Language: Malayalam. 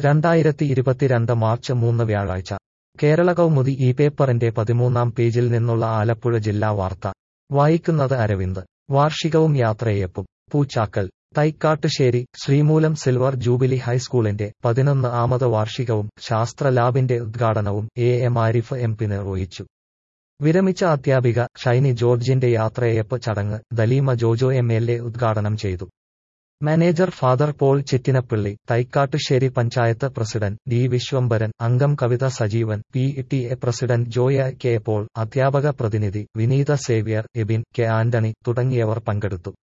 രണ്ടായിരത്തി ഇരുപത്തിരണ്ട് മാർച്ച് മൂന്ന് വ്യാഴാഴ്ച കേരള കൗമുദി ഈ പേപ്പറിന്റെ പതിമൂന്നാം പേജിൽ നിന്നുള്ള ആലപ്പുഴ ജില്ലാ വാർത്ത വായിക്കുന്നത് അരവിന്ദ് വാർഷികവും യാത്രയയപ്പും പൂച്ചാക്കൽ തൈക്കാട്ടുശ്ശേരി ശ്രീമൂലം സിൽവർ ജൂബിലി ഹൈസ്കൂളിന്റെ പതിനൊന്ന് ആമത് വാർഷികവും ശാസ്ത്ര ലാബിന്റെ ഉദ്ഘാടനവും A M Arif M P നിർവഹിച്ചു വിരമിച്ച അധ്യാപിക ഷൈനി ജോർജിന്റെ യാത്രയയപ്പ് ചടങ്ങ് Daleema Jojo M L A ഉദ്ഘാടനം ചെയ്തു manager father Paul Chittinappilly Thaikkattussery panchayat president D Viswambharan അംഗം Kavitha Sajeevan P T A president Joya K Paul അധ്യാപക പ്രതിനിധി വിനീത സേവ്യർ എബിൻ കെ ആന്റണി തുടങ്ങിയവർ പങ്കെടുത്തു